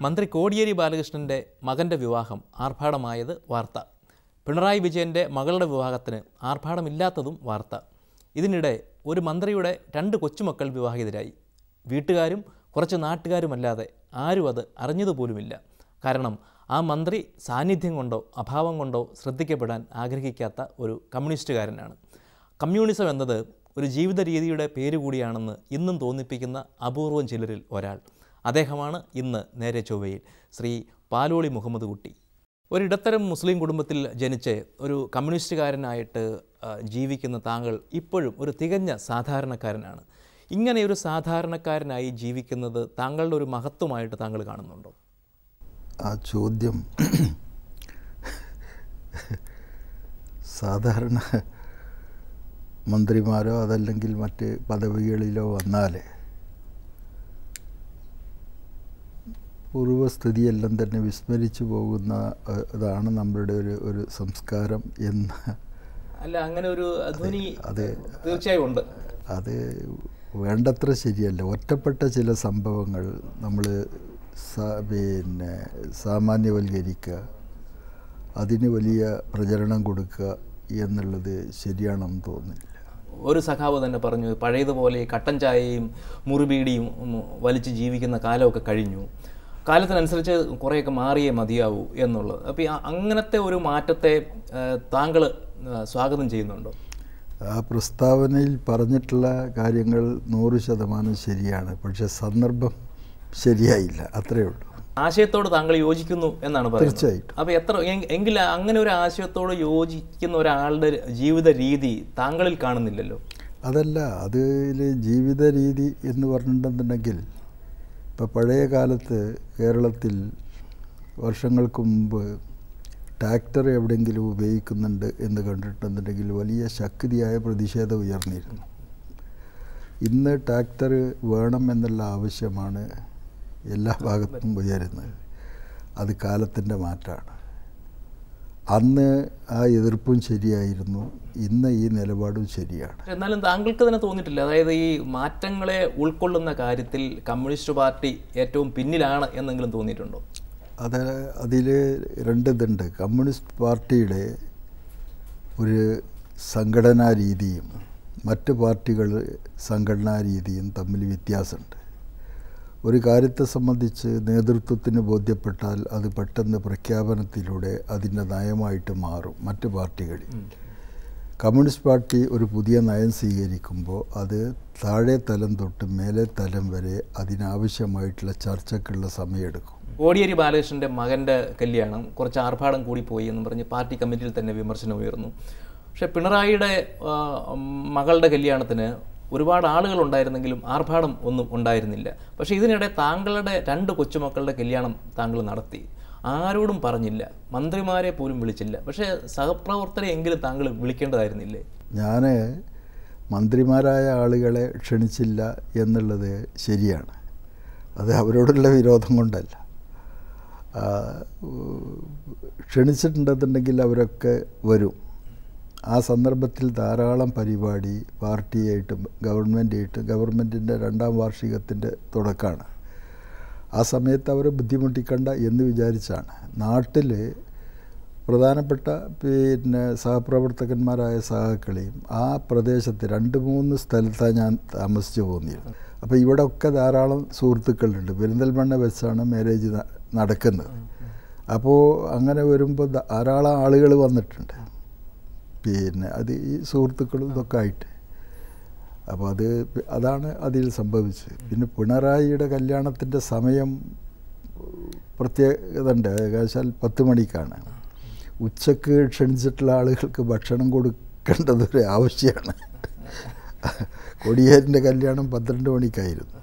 മന്ത്രി കോടിയേരി ബാലകൃഷ്ണൻ്റെ മകൻ്റെ വിവാഹം ആർഭാടമായത് വാർത്ത പിണറായി വിജയൻ്റെ മകളുടെ വിവാഹത്തിന് ആർഭാടമില്ലാത്തതും വാർത്ത ഇതിനിടെ ഒരു മന്ത്രിയുടെ രണ്ട് കൊച്ചുമക്കൾ വിവാഹിതരായി വീട്ടുകാരും കുറച്ച് നാട്ടുകാരുമല്ലാതെ ആരും അത് അറിഞ്ഞതുപോലുമില്ല കാരണം ആ മന്ത്രി സാന്നിധ്യം കൊണ്ടോ അഭാവം കൊണ്ടോ ശ്രദ്ധിക്കപ്പെടാൻ ആഗ്രഹിക്കാത്ത ഒരു കമ്മ്യൂണിസ്റ്റുകാരനാണ് കമ്മ്യൂണിസം എന്നത് ഒരു ജീവിത രീതിയുടെ പേര് കൂടിയാണെന്ന് ഇന്നും തോന്നിപ്പിക്കുന്ന അപൂർവം ചിലരിൽ ഒരാൾ അദ്ദേഹമാണ് ഇന്ന് നേരെ ചൊവ്വയിൽ ശ്രീ പാലോളി മുഹമ്മദ് കുട്ടി ഒരിടത്തരം മുസ്ലിം കുടുംബത്തിൽ ജനിച്ച് ഒരു കമ്മ്യൂണിസ്റ്റുകാരനായിട്ട് ആ, ജീവിക്കുന്ന താങ്കൾ ഇപ്പോഴും ഒരു തികഞ്ഞ സാധാരണക്കാരനാണ് ഇങ്ങനെ ഒരു സാധാരണക്കാരനായി ജീവിക്കുന്നത് താങ്കളുടെ ഒരു മഹത്വമായിട്ട് താങ്കൾ കാണുന്നുണ്ടോ ആ ചോദ്യം സാധാരണ മന്ത്രിമാരോ അതല്ലെങ്കിൽ മറ്റ് പദവികളിലോ വന്നാൽ പൂർവ്വസ്ഥിതിയെല്ലാം തന്നെ വിസ്മരിച്ചു പോകുന്ന അഹ്, ഇതാണ് നമ്മളുടെ ഒരു ഒരു സംസ്കാരം എന്ന് അല്ല അങ്ങനെ ഒരു ധ്വനി അത് തീർച്ചയായും ഉണ്ട് അത് വേണ്ടത്ര ശരിയല്ല ഒറ്റപ്പെട്ട ചില സംഭവങ്ങൾ നമ്മൾ പിന്നെ സാമാന്യവൽക്കരിക്കുക അതിന് വലിയ പ്രചരണം കൊടുക്കുക എന്നുള്ളത് ശരിയാണെന്ന് തോന്നുന്നില്ല ഒരു സഖാവ് തന്നെ പറഞ്ഞു പഴയതുപോലെ ഈ കട്ടൻ ചായയും മുറിബീടിയും ഉം, വലിച്ച് ജീവിക്കുന്ന കാലമൊക്കെ കഴിഞ്ഞു കാലത്തിനനുസരിച്ച് കുറേയൊക്കെ മാറിയേ മതിയാവൂ എന്നുള്ളത് അപ്പോൾ ഈ അ- അങ്ങനത്തെ ഒരു മാറ്റത്തെ താങ്കൾ സ്വാഗതം ചെയ്യുന്നുണ്ടോ ആ പ്രസ്താവനയിൽ പറഞ്ഞിട്ടുള്ള കാര്യങ്ങൾ നൂറ് ശതമാനം ശരിയാണ് പക്ഷെ സന്ദർഭം ശരിയായില്ല അത്രയേ ഉള്ളൂ ആശയത്തോട് താങ്കൾ യോജിക്കുന്നു എന്നാണ് പറയുന്നത് തീർച്ചയായിട്ടും. അപ്പോൾ എത്ര എ- എങ്കിൽ അങ്ങനെ ഒരു ആശയത്തോട് യോജിക്കുന്ന ഒരാളുടെ ജീവിത രീതി താങ്കളിൽ കാണുന്നില്ലല്ലോ അതല്ല അതിൽ ജീവിത രീതി എന്ന് പറഞ്ഞിട്ടുണ്ടെന്നുണ്ടെങ്കിൽ ഇപ്പോൾ പഴയ കാലത്ത് കേരളത്തിൽ വർഷങ്ങൾക്ക് മുമ്പ് ട്രാക്ടർ എവിടെയെങ്കിലും ഉപയോഗിക്കുന്നുണ്ട് എന്ന് കണ്ടിട്ടുണ്ടെന്നുണ്ടെങ്കിൽ വലിയ ശക്തിയായ പ്രതിഷേധം ഉയർന്നിരുന്നു ഇന്ന് ട്രാക്ടർ വേണം എന്നുള്ള ആവശ്യമാണ് എല്ലാ ഭാഗത്തും ഉയരുന്നത് അത് കാലത്തിൻ്റെ മാറ്റമാണ് അന്ന് ആ എതിർപ്പും ശരിയായിരുന്നു ഇന്ന് ഈ നിലപാടും ശരിയാണ് പക്ഷെ എന്നാലും താങ്കൾക്ക് തന്നെ തോന്നിയിട്ടില്ല അതായത് ഈ മാറ്റങ്ങളെ ഉൾക്കൊള്ളുന്ന കാര്യത്തിൽ കമ്മ്യൂണിസ്റ്റ് പാർട്ടി ഏറ്റവും പിന്നിലാണ് എന്നെങ്കിലും തോന്നിയിട്ടുണ്ടോ അത് അതിൽ രണ്ട് ഇതുണ്ട് കമ്മ്യൂണിസ്റ്റ് പാർട്ടിയുടെ ഒരു സംഘടനാ രീതിയും മറ്റ് പാർട്ടികൾ സംഘടനാ രീതിയും തമ്മിൽ വ്യത്യാസമുണ്ട് ഒരു കാര്യത്തെ സംബന്ധിച്ച് നേതൃത്വത്തിന് ബോധ്യപ്പെട്ടാൽ അത് പെട്ടെന്ന് പ്രഖ്യാപനത്തിലൂടെ അതിൻ്റെ നയമായിട്ട് മാറും മറ്റ് പാർട്ടികളിൽ കമ്മ്യൂണിസ്റ്റ് പാർട്ടി ഒരു പുതിയ നയം സ്വീകരിക്കുമ്പോൾ അത് താഴെ തലം തൊട്ട് മേലെ തലം വരെ അതിനാവശ്യമായിട്ടുള്ള ചർച്ചയ്ക്കുള്ള സമയമെടുക്കും കോടിയേരി ബാലകൃഷ്ണന്റെ മകന്റെ കല്യാണം കുറച്ച് ആർഭാടം കൂടി പോയി എന്ന് പറഞ്ഞ് പാർട്ടി കമ്മിറ്റിയിൽ തന്നെ വിമർശനം ഉയർന്നു പക്ഷെ പിണറായിയുടെ ആ, മകളുടെ കല്യാണത്തിന് ഒരുപാട് ആളുകൾ ഉണ്ടായിരുന്നെങ്കിലും ആർഭാടം ഒന്നും ഉണ്ടായിരുന്നില്ല പക്ഷേ ഇതിനിടെ താങ്കളുടെ രണ്ട് കൊച്ചുമക്കളുടെ കല്യാണം താങ്കൾ നടത്തി ആരോടും പറഞ്ഞില്ല മന്ത്രിമാരെ പോലും വിളിച്ചില്ല പക്ഷേ സഹപ്രവർത്തകരെ എങ്കിലും താങ്കൾ വിളിക്കേണ്ടതായിരുന്നില്ലേ ഞാൻ മന്ത്രിമാരായ ആളുകളെ ക്ഷണിച്ചില്ല എന്നുള്ളത് ശരിയാണ് അത് അവരോടുള്ള വിരോധം കൊണ്ടല്ല ആ, ക്ഷണിച്ചിട്ടുണ്ടെന്നുണ്ടെങ്കിൽ അവരൊക്കെ വരും ആ സന്ദർഭത്തിൽ ധാരാളം പരിപാടി പാർട്ടിയായിട്ടും ഗവൺമെൻറ്റായിട്ടും ഗവൺമെൻറ്റിൻ്റെ രണ്ടാം വാർഷികത്തിൻ്റെ തുടക്കമാണ് ആ സമയത്ത് അവരെ ബുദ്ധിമുട്ടിക്കണ്ട എന്ന് വിചാരിച്ചാണ് നാട്ടിൽ പ്രധാനപ്പെട്ട പിന്നെ സഹപ്രവർത്തകന്മാരായ സഹാക്കളെയും ആ പ്രദേശത്ത് രണ്ട് മൂന്ന് സ്ഥലത്താണ് ഞാൻ താമസിച്ചു പോന്നിരുന്നത് അപ്പോൾ ഇവിടെ ഒക്കെ ധാരാളം സുഹൃത്തുക്കളുണ്ട് പെരിന്തൽമണ്ണ വെച്ചാണ് മാരേജ് ന- നടക്കുന്നത് അപ്പോൾ അങ്ങനെ വരുമ്പോൾ ധാരാളം ആളുകൾ വന്നിട്ടുണ്ട് പിന്നെ അത് ഈ സുഹൃത്തുക്കളും ഇതൊക്കെ ആയിട്ട് അപ്പോൾ അത് പി- അതാണ് അതിൽ സംഭവിച്ചത് പിന്നെ പിണറായിയുടെ കല്യാണത്തിൻ്റെ സമയം പ്രത്യേകത ഉണ്ട് ഏകദേശം പത്ത് മണിക്കാണ് ഉച്ചക്ക് ക്ഷണിച്ചിട്ടുള്ള ആളുകൾക്ക് ഭക്ഷണം കൊടുക്കേണ്ടത് ഒരു ആവശ്യമാണ് കൊടിയേരിൻ്റെ കല്യാണം പന്ത്രണ്ട് മണിക്കായിരുന്നു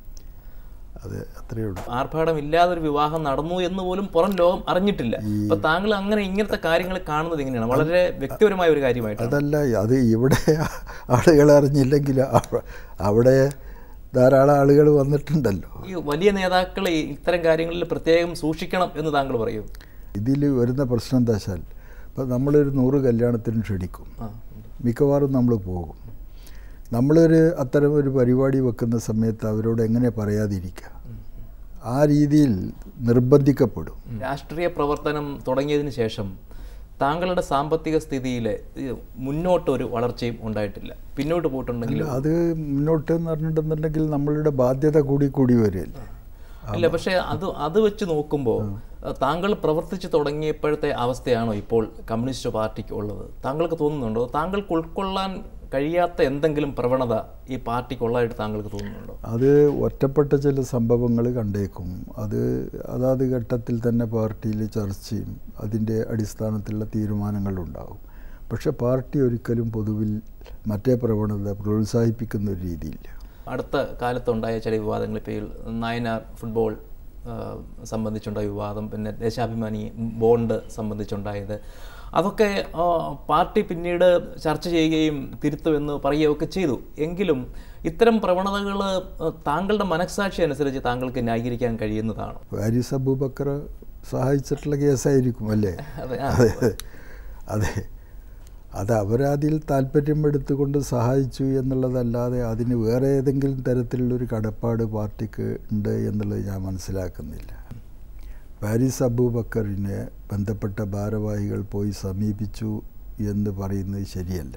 അത് അത്രയേ ഉള്ളൂ ആർഭാടം ഇല്ലാതൊരു വിവാഹം നടന്നു എന്ന് പോലും പുറം ലോകം അറിഞ്ഞിട്ടില്ല അപ്പൊ താങ്കൾ അങ്ങനെ ഇങ്ങനത്തെ കാര്യങ്ങൾ കാണുന്നത് എങ്ങനെയാണ് വളരെ വ്യക്തിപരമായ ഒരു കാര്യമായിട്ടാണ് അതല്ല അത് ഇവിടെ ആളുകൾ അറിഞ്ഞില്ലെങ്കിൽ അവ- അവിടെ ധാരാളം ആളുകൾ വന്നിട്ടുണ്ടല്ലോ ഈ വലിയ നേതാക്കൾ ഈ ഇത്തരം കാര്യങ്ങളിൽ പ്രത്യേകം സൂക്ഷിക്കണം എന്ന് താങ്കൾ പറയൂ ഇതിൽ വരുന്ന പ്രശ്നം എന്താ വെച്ചാൽ ഇപ്പം നമ്മളൊരു നൂറ് കല്യാണത്തിന് ക്ഷണിക്കും ആ മിക്കവാറും നമ്മൾ പോകും നമ്മളൊരു അത്തരം ഒരു പരിപാടി വെക്കുന്ന സമയത്ത് അവരോട് എങ്ങനെ പറയാതിരിക്കുക ആ രീതിയിൽ നിർബന്ധിക്കപ്പെടും രാഷ്ട്രീയ പ്രവർത്തനം തുടങ്ങിയതിന് ശേഷം താങ്കളുടെ സാമ്പത്തിക സ്ഥിതിയിൽ മുന്നോട്ടൊരു വളർച്ചയും ഉണ്ടായിട്ടില്ല പിന്നോട്ട് പോയിട്ടുണ്ടെങ്കിൽ അല്ല, അത് മുന്നോട്ട് എന്ന് പറഞ്ഞിട്ടുണ്ടെന്നുണ്ടെങ്കിൽ നമ്മളുടെ ബാധ്യത കൂടി കൂടി വരില്ലേ ഇല്ല പക്ഷേ അത് അത് വെച്ച് നോക്കുമ്പോൾ താങ്കൾ പ്രവർത്തിച്ചു തുടങ്ങിയപ്പോഴത്തെ അവസ്ഥയാണോ ഇപ്പോൾ കമ്മ്യൂണിസ്റ്റ് പാർട്ടിക്ക് ഉള്ളത് താങ്കൾക്ക് തോന്നുന്നുണ്ടോ താങ്കൾക്ക് ഉൾക്കൊള്ളാൻ കഴിയാത്ത എന്തെങ്കിലും പ്രവണത ഈ പാർട്ടിക്കുള്ളതായിട്ട് താങ്കൾക്ക് തോന്നുന്നുണ്ടോ അത് ഒറ്റപ്പെട്ട ചില സംഭവങ്ങൾ കണ്ടേക്കും അത് അതാത് ഘട്ടത്തിൽ തന്നെ പാർട്ടിയിൽ ചർച്ചയും അതിൻ്റെ അടിസ്ഥാനത്തിലുള്ള തീരുമാനങ്ങളുണ്ടാവും പക്ഷെ പാർട്ടി ഒരിക്കലും പൊതുവിൽ മറ്റേ പ്രവണത പ്രോത്സാഹിപ്പിക്കുന്ന ഒരു രീതിയില്ല അടുത്ത കാലത്തുണ്ടായ ചില വിവാദങ്ങൾ ഇപ്പോൾ ഈ നയനാർ ഫുട്ബോൾ ആ, സംബന്ധിച്ചുണ്ടായ വിവാദം പിന്നെ ദേശാഭിമാനി ബോണ്ട് സംബന്ധിച്ചുണ്ടായത് അതൊക്കെ ആ, പാർട്ടി പിന്നീട് ചർച്ച ചെയ്യുകയും തിരുത്തുമെന്ന് പറയുകയൊക്കെ ചെയ്തു എങ്കിലും ഇത്തരം പ്രവണതകൾ താങ്കളുടെ മനസ്സാക്ഷി അനുസരിച്ച് താങ്കൾക്ക് ന്യായീകരിക്കാൻ കഴിയുന്നതാണോ പാരീസ് അബൂബക്കർ സഹായിച്ചിട്ടുള്ള കേസായിരിക്കും അല്ലേ അതെ ആ. അതെ അതെ അത് അവരതിൽ താല്പര്യം എടുത്തുകൊണ്ട് സഹായിച്ചു എന്നുള്ളതല്ലാതെ അതിന് വേറെ ഏതെങ്കിലും തരത്തിലുള്ളൊരു കടപ്പാട് പാർട്ടിക്ക് ഉണ്ട് എന്നുള്ളത് ഞാൻ മനസ്സിലാക്കുന്നില്ല പാരീസ് അബൂബക്കറിനെ ബന്ധപ്പെട്ട ഭാരവാഹികൾ പോയി സമീപിച്ചു എന്ന് പറയുന്നത് ശരിയല്ല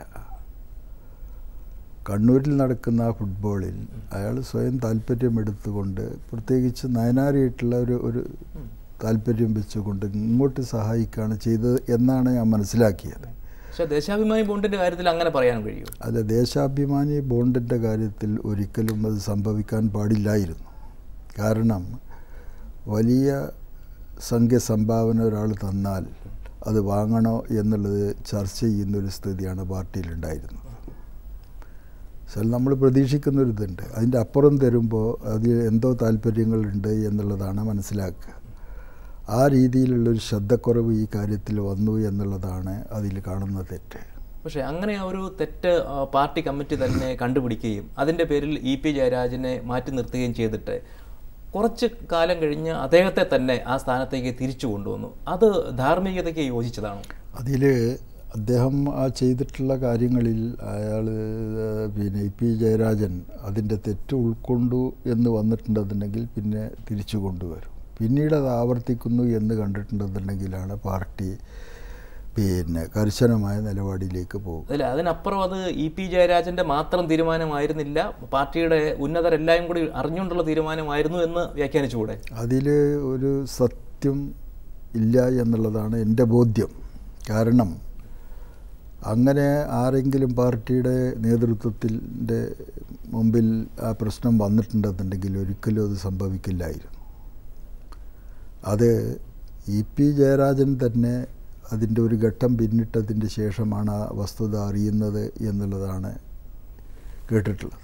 കണ്ണൂരിൽ നടക്കുന്ന ആ ഫുട്ബോളിൽ അയാൾ സ്വയം താല്പര്യമെടുത്തുകൊണ്ട് പ്രത്യേകിച്ച് നയനാരിയായിട്ടുള്ള ഒരു ഒരു താല്പര്യം വെച്ചുകൊണ്ട് ഇങ്ങോട്ട് സഹായിക്കുകയാണ് ചെയ്തത് എന്നാണ് ഞാൻ മനസ്സിലാക്കിയത് പക്ഷേ ദേശാഭിമാനി ബോണ്ടിന്റെ കാര്യത്തിൽ അങ്ങനെ പറയാൻ കഴിയും അല്ല ദേശാഭിമാനി ബോണ്ടിൻ്റെ കാര്യത്തിൽ ഒരിക്കലും അത് സംഭവിക്കാൻ പാടില്ലായിരുന്നു കാരണം വലിയ സംഖ്യ സംഭാവന ഒരാൾ തന്നാൽ അത് വാങ്ങണോ എന്നുള്ളത് ചർച്ച ചെയ്യുന്നൊരു സ്ഥിതിയാണ് പാർട്ടിയിലുണ്ടായിരുന്നത് ചില നമ്മൾ പ്രതീക്ഷിക്കുന്നൊരിതുണ്ട് അതിൻ്റെ അപ്പുറം തരുമ്പോൾ അതിൽ എന്തോ താല്പര്യങ്ങളുണ്ട് എന്നുള്ളതാണ് മനസ്സിലാക്കുക ആ രീതിയിലുള്ളൊരു ശ്രദ്ധക്കുറവ് ഈ കാര്യത്തിൽ വന്നു എന്നുള്ളതാണ് അതിൽ കാണുന്ന തെറ്റ് പക്ഷേ അങ്ങനെ ഒരു തെറ്റ് ആ, പാർട്ടി കമ്മിറ്റി തന്നെ കണ്ടുപിടിക്കുകയും അതിൻ്റെ പേരിൽ ഇ പി ജയരാജനെ മാറ്റി നിർത്തുകയും ചെയ്തിട്ട് കുറച്ച് കാലം കഴിഞ്ഞ് അദ്ദേഹത്തെ തന്നെ ആ സ്ഥാനത്തേക്ക് തിരിച്ചു കൊണ്ടുവന്നു അത് ധാർമ്മികതയ്ക്ക് യോജിച്ചതാണോ അതിൽ അദ്ദേഹം ആ ചെയ്തിട്ടുള്ള കാര്യങ്ങളിൽ അയാൾ പിന്നെ ഇ പി ജയരാജൻ അതിൻ്റെ തെറ്റ് ഉൾക്കൊണ്ടു എന്ന് വന്നിട്ടുണ്ടെന്നുണ്ടെങ്കിൽ പിന്നെ തിരിച്ചു കൊണ്ടുവരും പിന്നീട് അത് ആവർത്തിക്കുന്നു എന്ന് കണ്ടിട്ടുണ്ടെന്നുണ്ടെങ്കിലാണ് പാർട്ടി പിന്നെ കർശനമായ നിലപാടിലേക്ക് പോകും അതിൽ അതിനപ്പുറം അത് ഇ പി ജയരാജന്റെ മാത്രം തീരുമാനമായിരുന്നില്ല പാർട്ടിയുടെ ഉന്നതരെല്ലാവരും കൂടി അറിഞ്ഞുകൊണ്ടുള്ള തീരുമാനമായിരുന്നു എന്ന് വ്യാഖ്യാനിച്ചുകൂടെ അതിൽ ഒരു സത്യം ഇല്ല എന്നുള്ളതാണ് എൻ്റെ ബോധ്യം കാരണം അങ്ങനെ ആരെങ്കിലും പാർട്ടിയുടെ നേതൃത്വത്തിൻ്റെ മുമ്പിൽ ആ പ്രശ്നം വന്നിട്ടുണ്ടെന്നുണ്ടെങ്കിൽ ഒരിക്കലും അത് സംഭവിക്കില്ലായിരുന്നു അത് ഇ പി ജയരാജൻ തന്നെ അതിൻ്റെ ഒരു ഘട്ടം പിന്നിട്ടതിൻ്റെ ശേഷമാണ് ആ വസ്തുത അറിയുന്നത് എന്നുള്ളതാണ് കേട്ടിട്ടുള്ളത്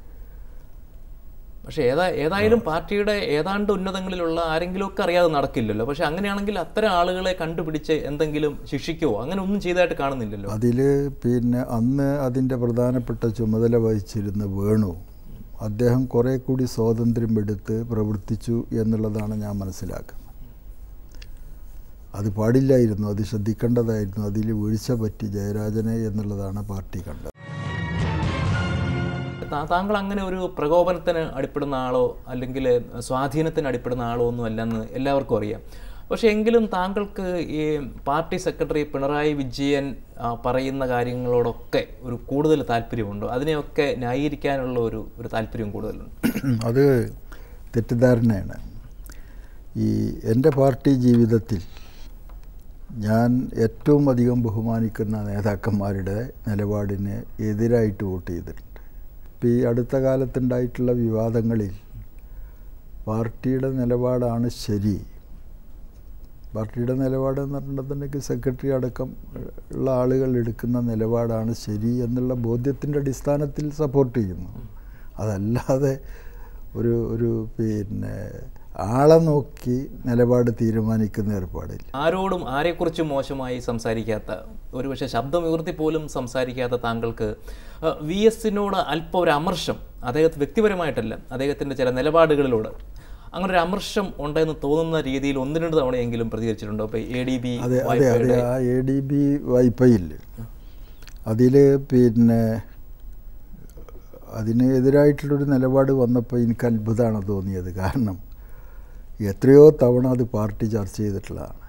പക്ഷേ ഏതാ ഏതായാലും പാർട്ടിയുടെ ഏതാണ്ട് ഉന്നതങ്ങളിലുള്ള ആരെങ്കിലുമൊക്കെ അറിയാതെ നടക്കില്ലല്ലോ പക്ഷെ അങ്ങനെയാണെങ്കിൽ അത്തരം ആളുകളെ കണ്ടുപിടിച്ച് എന്തെങ്കിലും ശിക്ഷിക്കുവോ അങ്ങനെ ഒന്നും ചെയ്തതായിട്ട് കാണുന്നില്ലല്ലോ അതിൽ പിന്നെ അന്ന് അതിൻ്റെ പ്രധാനപ്പെട്ട ചുമതല വഹിച്ചിരുന്ന വേണു അദ്ദേഹം കുറേ കൂടി സ്വാതന്ത്ര്യം എടുത്ത് പ്രവർത്തിച്ചു എന്നുള്ളതാണ് ഞാൻ മനസ്സിലാക്കുന്നത് അത് പാടില്ലായിരുന്നു അത് ശ്രദ്ധിക്കേണ്ടതായിരുന്നു അതിൽ വീഴ്ച പറ്റി ജയരാജനെ എന്നുള്ളതാണ് പാർട്ടി കണ്ടത് താ- താങ്കൾ അങ്ങനെ ഒരു പ്രകോപനത്തിന് അടിപ്പെടുന്ന ആളോ അല്ലെങ്കിൽ സ്വാധീനത്തിന് അടിപ്പെടുന്ന ആളോ ഒന്നും അല്ലെന്ന് എല്ലാവർക്കും അറിയാം പക്ഷേ എങ്കിലും താങ്കൾക്ക് ഈ പാർട്ടി സെക്രട്ടറി പിണറായി വിജയൻ ആ, പറയുന്ന കാര്യങ്ങളോടൊക്കെ ഒരു കൂടുതൽ താല്പര്യമുണ്ടോ അതിനെയൊക്കെ ന്യായീകരിക്കാനുള്ള ഒരു ഒരു താല്പര്യം കൂടുതലുണ്ട് അത് തെറ്റിദ്ധാരണയാണ് ഈ എൻ്റെ പാർട്ടി ജീവിതത്തിൽ ഞാൻ ഏറ്റവും അധികം ബഹുമാനിക്കുന്ന നേതാക്കന്മാരുടെ നിലപാടിന് എതിരായിട്ട് വോട്ട് ചെയ്തിട്ടുണ്ട് ഇപ്പോൾ ഈ അടുത്ത കാലത്തുണ്ടായിട്ടുള്ള വിവാദങ്ങളിൽ പാർട്ടിയുടെ നിലപാടാണ് ശരി പാർട്ടിയുടെ നിലപാട് എന്ന് പറഞ്ഞിട്ടുണ്ടെങ്കിൽ സെക്രട്ടറി അടക്കം ഉള്ള ആളുകൾ എടുക്കുന്ന നിലപാടാണ് ശരി എന്നുള്ള ബോധ്യത്തിൻ്റെ അടിസ്ഥാനത്തിൽ സപ്പോർട്ട് ചെയ്യുന്നു അതല്ലാതെ ഒരു ഒരു പിന്നെ ആളെ നോക്കി നിലപാട് തീരുമാനിക്കുന്ന ഏർപ്പാടില്ല ആരോടും ആരെക്കുറിച്ചും മോശമായി സംസാരിക്കാത്ത ഒരുപക്ഷെ ശബ്ദം ഉയർത്തി പോലും സംസാരിക്കാത്ത താങ്കൾക്ക് വി എസിനോട് അല്പം ഒരു അമർഷം അദ്ദേഹത്തെ വ്യക്തിപരമായിട്ടല്ല അദ്ദേഹത്തിൻ്റെ ചില നിലപാടുകളിലൂടെ അങ്ങനെ ഒരു അമർഷം ഉണ്ടെന്ന് തോന്നുന്ന രീതിയിൽ ഒന്ന് രണ്ട് തവണയെങ്കിലും പ്രതികരിച്ചിട്ടുണ്ടോ ഇപ്പോൾ എ ഡി ബി അതെ അതെ അതെ ആ എ ഡി ബി വായ്പയില്ല അതിൽ പിന്നെ അതിന് എതിരായിട്ടുള്ളൊരു നിലപാട് വന്നപ്പോൾ എനിക്ക് അത്ഭുതമാണ് തോന്നിയത് കാരണം എത്രയോ തവണ അത് പാർട്ടി ചർച്ച ചെയ്തിട്ടുള്ളതാണ്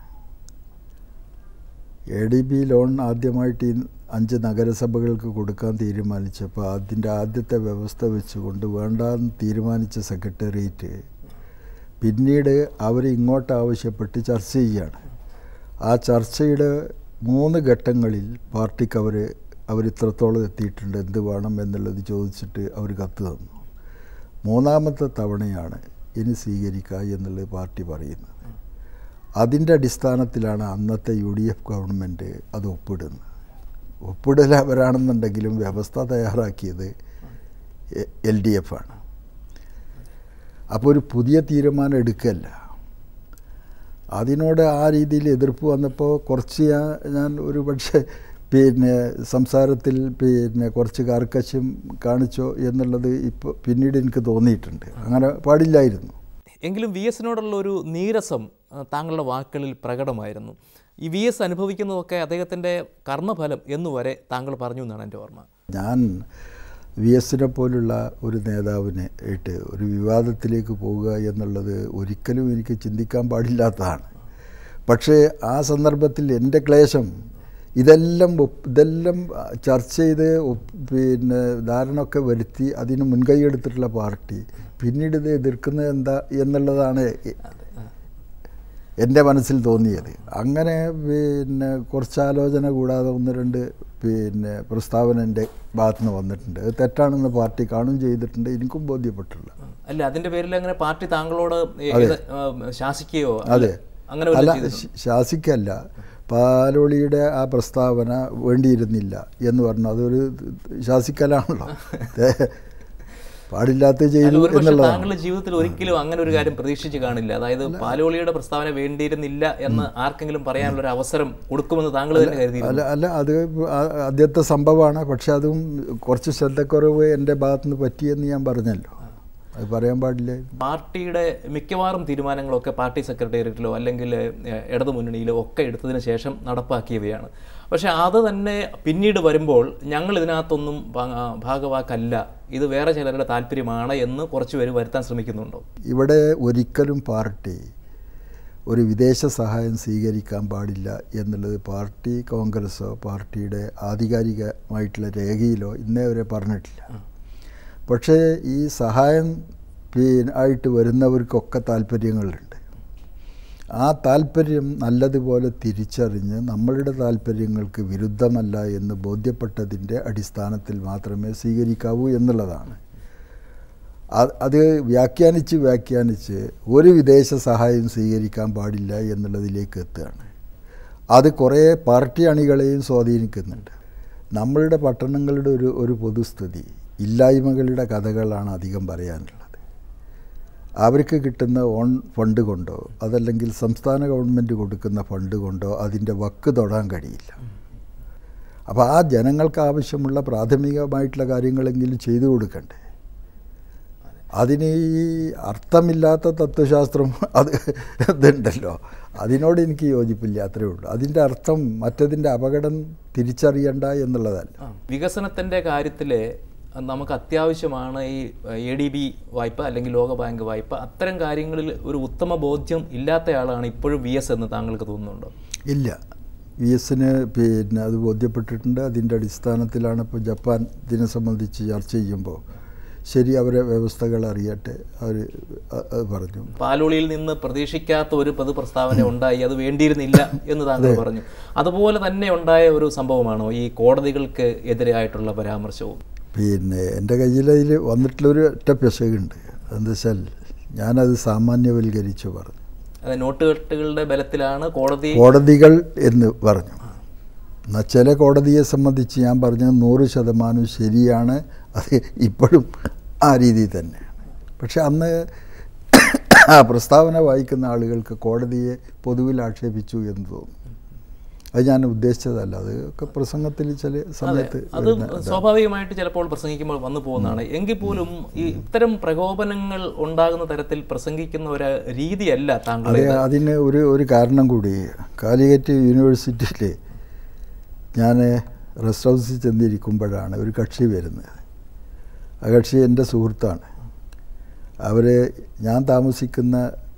എ ഡി ബി ലോൺ ആദ്യമായിട്ട് ഈ അഞ്ച് നഗരസഭകൾക്ക് കൊടുക്കാൻ തീരുമാനിച്ചപ്പോൾ അതിൻ്റെ ആദ്യത്തെ വ്യവസ്ഥ വെച്ചുകൊണ്ട് വേണ്ടാന്ന് തീരുമാനിച്ച സെക്രട്ടേറിയറ്റ് പിന്നീട് അവർ ഇങ്ങോട്ട് ആവശ്യപ്പെട്ട് ചർച്ച ചെയ്യുകയാണ് ആ ചർച്ചയുടെ മൂന്ന് ഘട്ടങ്ങളിൽ പാർട്ടിക്ക് അവർ അവർ ഇത്രത്തോളം എത്തിയിട്ടുണ്ട് എന്ത് വേണം എന്നുള്ളത് ചോദിച്ചിട്ട് അവർ കത്ത് തന്നു മൂന്നാമത്തെ തവണയാണ് ഇനി സ്വീകരിക്കുക എന്നുള്ളത് പാർട്ടി പറയുന്നത് അതിൻ്റെ അടിസ്ഥാനത്തിലാണ് അന്നത്തെ യു ഡി എഫ് ഗവൺമെൻറ് അത് ഒപ്പിടുന്നത് ഒപ്പിടൽ അവരാണെന്നുണ്ടെങ്കിലും വ്യവസ്ഥ തയ്യാറാക്കിയത് എൽ ഡി എഫ് ആണ് അപ്പോൾ ഒരു പുതിയ തീരുമാനം എടുക്കല്ല അതിനോട് ആ രീതിയിൽ എതിർപ്പ് വന്നപ്പോൾ കുറച്ച് ഞാൻ ഞാൻ ഒരു പക്ഷേ പിന്നെ സംസാരത്തിൽ പിന്നെ കുറച്ച് കാർക്കശ്യം കാണിച്ചോ എന്നുള്ളത് ഇപ്പോൾ പിന്നീട് എനിക്ക് തോന്നിയിട്ടുണ്ട് അങ്ങനെ പാടില്ലായിരുന്നു എങ്കിലും വി എസിനോടുള്ള ഒരു നീരസം ആ, താങ്കളുടെ വാക്കുകളിൽ പ്രകടമായിരുന്നു ഈ വി എസ് അനുഭവിക്കുന്നതൊക്കെ അദ്ദേഹത്തിൻ്റെ കർമ്മഫലം എന്നുവരെ താങ്കൾ പറഞ്ഞു എന്നാണ് എൻ്റെ ഓർമ്മ ഞാൻ വി എസിനെ പോലുള്ള ഒരു നേതാവിനെ ആയിട്ട് ഒരു വിവാദത്തിലേക്ക് പോവുക എന്നുള്ളത് ഒരിക്കലും എനിക്ക് ചിന്തിക്കാൻ പാടില്ലാത്തതാണ് പക്ഷേ ആ സന്ദർഭത്തിൽ എൻ്റെ ക്ലേശം ഇതെല്ലാം ഒപ്പ് ഇതെല്ലാം ചർച്ച ചെയ്ത് ഒപ്പ് പിന്നെ ധാരണ ഒക്കെ വരുത്തി അതിന് മുൻകൈ എടുത്തിട്ടുള്ള പാർട്ടി പിന്നീട് ഇത് എതിർക്കുന്നത് എന്താ എന്നുള്ളതാണ് എൻ്റെ മനസ്സിൽ തോന്നിയത് അങ്ങനെ പിന്നെ കുറച്ച് ആലോചന കൂടാതെ ഒന്ന് രണ്ട് പിന്നെ പ്രസ്താവന എൻ്റെ ഭാഗത്തു നിന്ന് വന്നിട്ടുണ്ട് അത് തെറ്റാണെന്ന് പാർട്ടി കാണും ചെയ്തിട്ടുണ്ട് എനിക്കും ബോധ്യപ്പെട്ടില്ല അല്ല അതിൻ്റെ പേരിൽ അങ്ങനെ പാർട്ടി താങ്കളോട് ഏ- ഏത്, ആ, ശാസിക്കുകയോ അതെ അങ്ങനെ അല്ല വല്ലതും ചെയ്തിട്ടുണ്ടോ? ശ- ശാസിക്കല്ല പാലോളിയുടെ ആ പ്രസ്താവന വേണ്ടിയിരുന്നില്ല എന്ന് പറഞ്ഞു അതൊരു ശാസിക്കലാണല്ലോ ദേ- പാടില്ലാത്ത അല്ല, ചെയ്തു ഒരുപക്ഷെ എന്നുള്ളതാണ് താങ്കളുടെ ജീവിതത്തിൽ ഒരിക്കലും അങ്ങനെ ഒരു കാര്യം പ്രതീക്ഷിച്ച് കാണില്ല അതായത് പാലോളിയുടെ പ്രസ്താവന വേണ്ടിയിരുന്നില്ല എന്ന് ആർക്കെങ്കിലും പറയാനുള്ള ഒരു അവസരം കൊടുക്കുമെന്ന് താങ്കൾ തന്നെ കരുതി അല്ല അല്ല അത് ആ- ആദ്യത്തെ സംഭവമാണ് പക്ഷെ അതും കുറച്ച് ശ്രദ്ധക്കുറവ് എൻ്റെ ഭാഗത്തുനിന്ന് പറ്റിയെന്ന് ഞാൻ പറഞ്ഞല്ലോ അത് പറയാൻ പാടില്ല പാർട്ടിയുടെ മിക്കവാറും തീരുമാനങ്ങളൊക്കെ പാർട്ടി സെക്രട്ടേറിയറ്റിലോ അല്ലെങ്കിൽ ഏഹ്, ഇടതു മുന്നണിയിലോ ഒക്കെ എടുത്തതിന് ശേഷം നടപ്പാക്കിയവയാണ് പക്ഷേ അത് തന്നെ പിന്നീട് വരുമ്പോൾ ഞങ്ങൾ ഇതിനകത്തൊന്നും ഭാ- ആ, ഭാഗവാക്കല്ല ഇത് വേറെ ചിലരുടെ താല്പര്യമാണ് എന്ന് കുറച്ച് പേര് വരുത്താൻ ശ്രമിക്കുന്നുണ്ടോ ഇവിടെ ഒരിക്കലും പാർട്ടി ഒരു വിദേശ സഹായം സ്വീകരിക്കാൻ പാടില്ല എന്നുള്ളത് പാർട്ടി കോൺഗ്രസ്സോ പാർട്ടിയുടെ ആധികാരികമായിട്ടുള്ള രേഖയിലോ ഇന്നേ വരെ പറഞ്ഞിട്ടില്ല പക്ഷേ ഈ സഹായം പിന്നെ ആയിട്ട് വരുന്നവർക്കൊക്കെ താല്പര്യങ്ങളുണ്ട് ആ താല്പര്യം നല്ലതുപോലെ തിരിച്ചറിഞ്ഞ് നമ്മളുടെ താല്പര്യങ്ങൾക്ക് വിരുദ്ധമല്ല എന്ന് ബോധ്യപ്പെട്ടതിൻ്റെ അടിസ്ഥാനത്തിൽ മാത്രമേ സ്വീകരിക്കാവൂ എന്നുള്ളതാണ് അത് അത് വ്യാഖ്യാനിച്ച് വ്യാഖ്യാനിച്ച് ഒരു വിദേശ സഹായം സ്വീകരിക്കാൻ പാടില്ല എന്നുള്ളതിലേക്ക് എത്തുകയാണ് അത് കുറേ പാർട്ടി അണികളെയും സ്വാധീനിക്കുന്നുണ്ട് നമ്മളുടെ പട്ടണങ്ങളുടെ ഒരു ഒരു പൊതുസ്ഥിതി ഇല്ലായ്മകളുടെ കഥകളാണ് അധികം പറയാനുള്ളത് അവർക്ക് കിട്ടുന്ന ഓൺ ഫണ്ട് കൊണ്ടോ അതല്ലെങ്കിൽ സംസ്ഥാന ഗവൺമെൻറ് കൊടുക്കുന്ന ഫണ്ട് കൊണ്ടോ അതിൻ്റെ വക്ക് തൊടാൻ കഴിയില്ല അപ്പോൾ ആ ജനങ്ങൾക്ക് ആവശ്യമുള്ള പ്രാഥമികമായിട്ടുള്ള കാര്യങ്ങളെങ്കിലും ചെയ്തു കൊടുക്കണ്ടേ അതിന് ഈ അർത്ഥമില്ലാത്ത തത്വശാസ്ത്രം അത് ഇതുണ്ടല്ലോ അതിനോട് എനിക്ക് യോജിപ്പില്ല അത്രേ ഉള്ളൂ അതിൻ്റെ അർത്ഥം മറ്റതിൻ്റെ അപകടം തിരിച്ചറിയണ്ട എന്നുള്ളതല്ല വികസനത്തിൻ്റെ കാര്യത്തിൽ നമുക്ക് അത്യാവശ്യമാണ് ഈ എ ഡി ബി വായ്പ അല്ലെങ്കിൽ ലോകബാങ്ക് വായ്പ അത്തരം കാര്യങ്ങളിൽ ഒരു ഉത്തമ ബോധ്യം ഇല്ലാത്തയാളാണ് ഇപ്പോഴും വി എസ് എന്ന് താങ്കൾക്ക് തോന്നുന്നുണ്ടോ ഇല്ല വി എസിന് പിന്നെ അത് ബോധ്യപ്പെട്ടിട്ടുണ്ട് അതിൻ്റെ അടിസ്ഥാനത്തിലാണ് ഇപ്പോൾ ജപ്പാൻ ഇതിനെ സംബന്ധിച്ച് ചർച്ച ചെയ്യുമ്പോൾ ശരി അവരെ വ്യവസ്ഥകൾ അറിയട്ടെ അവർ അത് പറഞ്ഞു പാലോളിയിൽ നിന്ന് പ്രതീക്ഷിക്കാത്ത ഒരു പൊതു പ്രസ്താവന ഉണ്ടായി അത് വേണ്ടിയിരുന്നില്ല എന്ന് താങ്കൾ പറഞ്ഞു അതുപോലെ തന്നെ ഉണ്ടായ ഒരു സംഭവമാണോ ഈ കോടതികൾക്ക് എതിരായിട്ടുള്ള പരാമർശവും പിന്നെ എൻ്റെ കയ്യിൽ അതിൽ വന്നിട്ടുള്ളൊരു ഒറ്റ പെശകുണ്ട് എന്താ വെച്ചാൽ ഞാനത് സാമാന്യവൽക്കരിച്ച് പറഞ്ഞു അത് നോട്ടുകെട്ടുകളുടെ ബലത്തിലാണ് കോടതി കോടതികൾ എന്ന് പറഞ്ഞു എന്നാൽ ചില കോടതിയെ സംബന്ധിച്ച് ഞാൻ പറഞ്ഞത് നൂറ് ശതമാനം ശരിയാണ് അത് ഇപ്പോഴും ആ രീതിയിൽ തന്നെയാണ് പക്ഷെ അന്ന് ആ പ്രസ്താവന വായിക്കുന്ന ആളുകൾക്ക് കോടതിയെ പൊതുവിൽ ആക്ഷേപിച്ചു എന്ന് തോന്നുന്നു അത് ഞാൻ ഉദ്ദേശിച്ചതല്ല അത് ഒക്കെ പ്രസംഗത്തിൽ ചില സമയത്ത് അത് സ്വാഭാവികമായിട്ട് ചിലപ്പോൾ പ്രസംഗിക്കുമ്പോൾ വന്നു പോകുന്നതാണ് എങ്കിൽ പോലും ഈ ഇത്തരം പ്രകോപനങ്ങൾ ഉണ്ടാകുന്ന തരത്തിൽ പ്രസംഗിക്കുന്ന ഒരു രീതിയല്ല താങ്കളെ അത് അതിന് ഒരു ഒരു കാരണം കൂടി കാലിക്കറ്റ് യൂണിവേഴ്സിറ്റിയിൽ ഞാൻ റെസ്റ്റ് ഹൗസിൽ ചെന്നിരിക്കുമ്പോഴാണ് ഒരു കക്ഷി വരുന്നത് ആ കക്ഷി എൻ്റെ സുഹൃത്താണ് അവർ ഞാൻ താമസിക്കുന്ന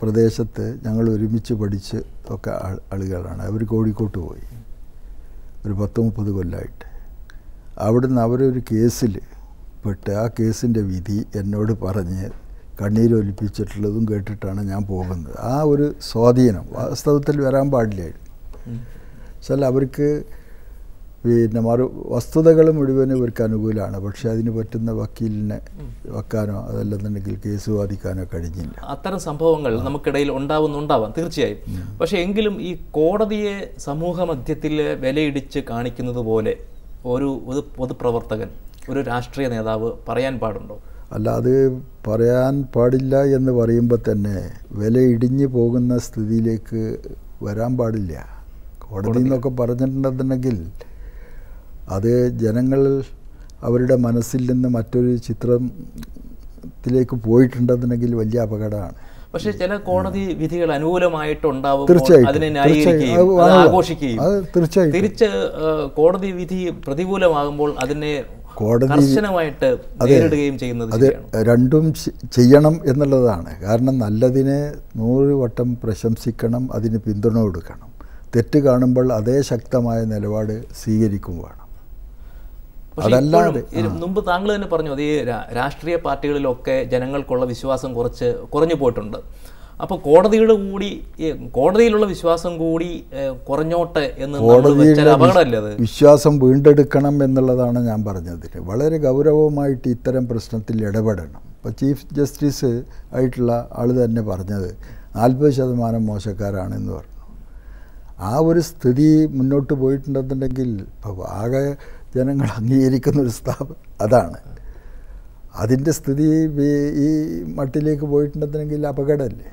പ്രദേശത്ത് ഞങ്ങൾ ഒരുമിച്ച് പഠിച്ച് ഒക്കെ ആൾ- ആളുകളാണ് അവർ കോഴിക്കോട്ട് പോയി ഒരു പത്ത് മുപ്പത് കൊല്ലമായിട്ട് അവിടുന്ന് അവരൊരു കേസിൽ പെട്ട് ആ കേസിൻ്റെ വിധി എന്നോട് പറഞ്ഞ് കണ്ണീരൊലിപ്പിച്ചിട്ടുള്ളതും കേട്ടിട്ടാണ് ഞാൻ പോകുന്നത് ആ ഒരു സ്വാധീനം വാസ്തവത്തിൽ വരാൻ പാടില്ലായിരുന്നു വെച്ചാൽ അവർക്ക് പിന്നെ മറു വസ്തുതകൾ മുഴുവനും ഇവർക്ക് അനുകൂലമാണ് പക്ഷെ അതിന് പറ്റുന്ന വക്കീലിനെ വെക്കാനോ അതല്ലെന്നുണ്ടെങ്കിൽ കേസ് വാദിക്കാനോ കഴിഞ്ഞില്ല അത്തരം സംഭവങ്ങൾ നമുക്കിടയിൽ ഉണ്ടാവുന്നുണ്ടാവാം തീർച്ചയായും പക്ഷെ എങ്കിലും ഈ കോടതിയെ സമൂഹ മധ്യത്തിൽ വിലയിടിച്ച് കാണിക്കുന്നത് പോലെ ഒരു ഒരു പൊതുപ്രവർത്തകൻ ഒരു രാഷ്ട്രീയ നേതാവ് പറയാൻ പാടുണ്ടോ അല്ല അത് പറയാൻ പാടില്ല എന്ന് പറയുമ്പോൾ തന്നെ വില ഇടിഞ്ഞു പോകുന്ന സ്ഥിതിയിലേക്ക് വരാൻ പാടില്ല കോടതി എന്നൊക്കെ പറഞ്ഞിട്ടുണ്ടെന്നുണ്ടെങ്കിൽ അത് ജനങ്ങൾ അവരുടെ മനസ്സിൽ നിന്ന് മറ്റൊരു ചിത്രത്തിലേക്ക് പോയിട്ടുണ്ടെന്നുണ്ടെങ്കിൽ വലിയ അപകടമാണ് പക്ഷെ ചില കോടതി വിധികൾ അനുകൂലമായിട്ടുണ്ടാവും തീർച്ചയായിട്ടും. അതിനെ തീർച്ചയായും. ന്യായീകരിക്കുകയും അത് അത് ആണല്ലോ. ആഘോഷിക്കുകയും അത് തീർച്ചയായിട്ടും. തിരിച്ച് ആ, കോടതി വിധി പ്രതികൂലമാകുമ്പോൾ അതിനെ കോടതി- കർശനമായിട്ട് നേരിടുകയും ചെയ്യുന്നത് അത് ശരിയാണ് രണ്ടും ചെ- ചെയ്യണം എന്നുള്ളതാണ് കാരണം നല്ലതിനെ നൂറ് വട്ടം പ്രശംസിക്കണം അതിന് പിന്തുണ കൊടുക്കണം തെറ്റ് കാണുമ്പോൾ അതേ ശക്തമായ നിലപാട് സ്വീകരിക്കും വേണം പക്ഷേ അതല്ലാതെ ഇപ്പോഴും ഈ മുമ്പ് താങ്കൾ തന്നെ പറഞ്ഞു അത് ഈ രാ- രാഷ്ട്രീയ പാർട്ടികളിലൊക്കെ ജനങ്ങൾക്കുള്ള വിശ്വാസം കുറച്ച് കുറഞ്ഞു പോയിട്ടുണ്ട് അപ്പോൾ കോടതിയുടെ കൂടി ഈ കോടതിയിലുള്ള വിശ്വാസം കൂടി ഏഹ്, കുറഞ്ഞോട്ടെ എന്ന് നമ്മൾ കോടതിയുടെ വെച്ചാൽ അപകടമല്ലേ അത് വിശ്വാസം വീണ്ടെടുക്കണം എന്നുള്ളതാണ് ഞാൻ പറഞ്ഞതിന് വളരെ ഗൗരവമായിട്ട് ഇത്തരം പ്രശ്നത്തിൽ ഇടപെടണം ഇപ്പോൾ ചീഫ് ജസ്റ്റിസ് ആയിട്ടുള്ള ആൾ തന്നെ പറഞ്ഞത് നാൽപ്പത് ശതമാനം മോശക്കാരാണെന്ന് പറഞ്ഞു ആ ഒരു സ്ഥിതി മുന്നോട്ട് പോയിട്ടുണ്ടെന്നുണ്ടെങ്കിൽ ഇപ്പോൾ ആകെ ജനങ്ങൾ അംഗീകരിക്കുന്ന ഒരു സ്ഥാപനം അതാണ് അതിൻ്റെ സ്ഥിതി ഈ- ഈ മട്ടിലേക്ക് പോയിട്ടുണ്ടെന്നുണ്ടെങ്കിൽ അപകടമല്ലേ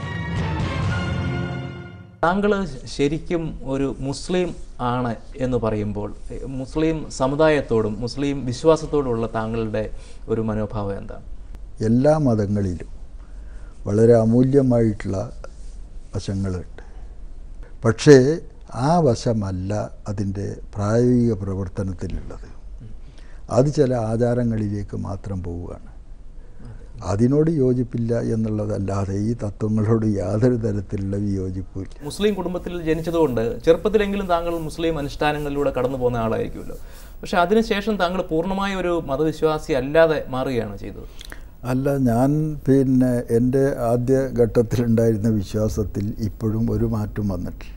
താങ്കൾ ശരിക്കും ഒരു മുസ്ലിം ആണ് എന്ന് പറയുമ്പോൾ ഏഹ്, മുസ്ലിം സമുദായത്തോടും മുസ്ലിം വിശ്വാസത്തോടുമുള്ള താങ്കളുടെ ഒരു മനോഭാവം എന്താണ് എല്ലാ മതങ്ങളിലും വളരെ അമൂല്യമായിട്ടുള്ള വശങ്ങളുണ്ട് പക്ഷേ ആ വശമല്ല അതിൻ്റെ പ്രായോഗിക പ്രവർത്തനത്തിലുള്ളത് അത് ചില ആചാരങ്ങളിലേക്ക് മാത്രം പോവുകയാണ് അതിനോട് യോജിപ്പില്ല എന്നുള്ളതല്ലാതെ ഈ തത്വങ്ങളോട് യാതൊരു തരത്തിലുള്ള വിയോജിപ്പുമില്ല മുസ്ലിം കുടുംബത്തിൽ ജനിച്ചതുകൊണ്ട് ചെറുപ്പത്തിലെങ്കിലും താങ്കൾ മുസ്ലിം അനുഷ്ഠാനങ്ങളിലൂടെ കടന്നു പോകുന്ന ആളായിരിക്കുമല്ലോ പക്ഷെ അതിനുശേഷം താങ്കൾ പൂർണ്ണമായ ഒരു മതവിശ്വാസി അല്ലാതെ മാറുകയാണ് ചെയ്തത് അല്ല ഞാൻ പിന്നെ എൻ്റെ ആദ്യ ഘട്ടത്തിലുണ്ടായിരുന്ന വിശ്വാസത്തിൽ ഇപ്പോഴും ഒരു മാറ്റം വന്നിട്ടില്ല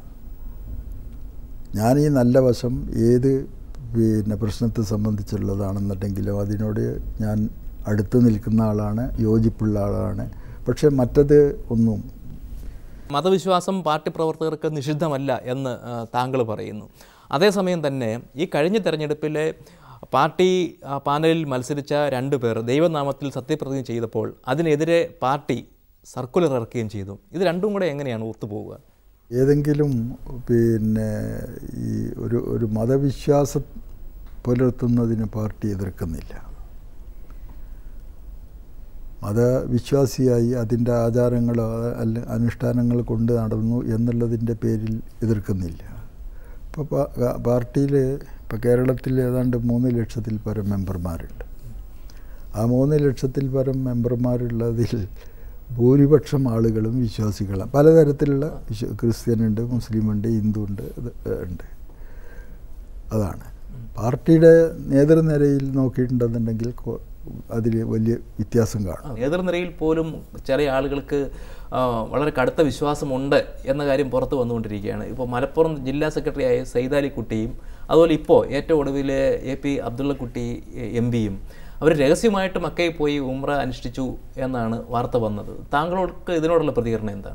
ഞാൻ ഈ നല്ല വശം ഏത് പിന്നെ പ്രശ്നത്തെ സംബന്ധിച്ചുള്ളതാണെന്നുണ്ടെങ്കിലും അതിനോട് ഞാൻ അടുത്ത് നിൽക്കുന്ന ആളാണ് യോജിപ്പുള്ള ആളാണ് പക്ഷേ മറ്റത് ഒന്നും മതവിശ്വാസം പാർട്ടി പ്രവർത്തകർക്ക് നിഷിദ്ധമല്ല എന്ന് ആ, താങ്കൾ പറയുന്നു അതേസമയം തന്നെ ഈ കഴിഞ്ഞ തെരഞ്ഞെടുപ്പിലെ പാർട്ടി ആ, പാനലിൽ മത്സരിച്ച രണ്ടു പേർ ദൈവനാമത്തിൽ സത്യപ്രതിജ്ഞ ചെയ്തപ്പോൾ അതിനെതിരെ പാർട്ടി സർക്കുലർ ഇറക്കുകയും ചെയ്തു ഇത് രണ്ടും കൂടെ എങ്ങനെയാണ് ഒത്തുപോവുക ഏതെങ്കിലും പിന്നെ ഈ ഒരു ഒരു മതവിശ്വാസം പുലർത്തുന്നതിന് പാർട്ടി എതിർക്കുന്നില്ല മതവിശ്വാസിയായി അതിൻ്റെ ആചാരങ്ങളോ അല്ല അനുഷ്ഠാനങ്ങൾ കൊണ്ട് നടന്നു എന്നുള്ളതിൻ്റെ പേരിൽ എതിർക്കുന്നില്ല ഇപ്പോൾ പാർട്ടിയിൽ ഇപ്പോൾ കേരളത്തിൽ ഏതാണ്ട് മൂന്ന് ലക്ഷത്തിൽ പരം മെമ്പർമാരുണ്ട് ആ മൂന്ന് ലക്ഷത്തിൽ പരം മെമ്പർമാരുള്ളതിൽ ഭൂരിപക്ഷം ആളുകളും വിശ്വാസികളാണ് പലതരത്തിലുള്ള വിശ്വ ക്രിസ്ത്യനുണ്ട് മുസ്ലിമുണ്ട് ഹിന്ദുണ്ട് ഇത് ഉണ്ട് അതാണ് പാർട്ടിയുടെ നേതൃനിരയിൽ നോക്കിയിട്ടുണ്ടെന്നുണ്ടെങ്കിൽ അതിൽ വലിയ വ്യത്യാസം കാണും നേതൃനിരയിൽ പോലും ചില ആളുകൾക്ക് ആ, വളരെ കടുത്ത വിശ്വാസമുണ്ട് എന്ന കാര്യം പുറത്തു വന്നുകൊണ്ടിരിക്കുകയാണ് ഇപ്പോൾ മലപ്പുറം ജില്ലാ സെക്രട്ടറിയായ സൈതാലിക്കുട്ടിയും അതുപോലെ ഇപ്പോൾ ഏറ്റവും ഒടുവിൽ എ പി അബ്ദുള്ളക്കുട്ടി എം പിയും അവർ രഹസ്യമായിട്ട് മക്കയിൽ പോയി ഉമ്ര അനുഷ്ഠിച്ചു എന്നാണ് വാർത്ത വന്നത് താങ്കൾക്ക് ഇതിനോടുള്ള പ്രതികരണം എന്താണ്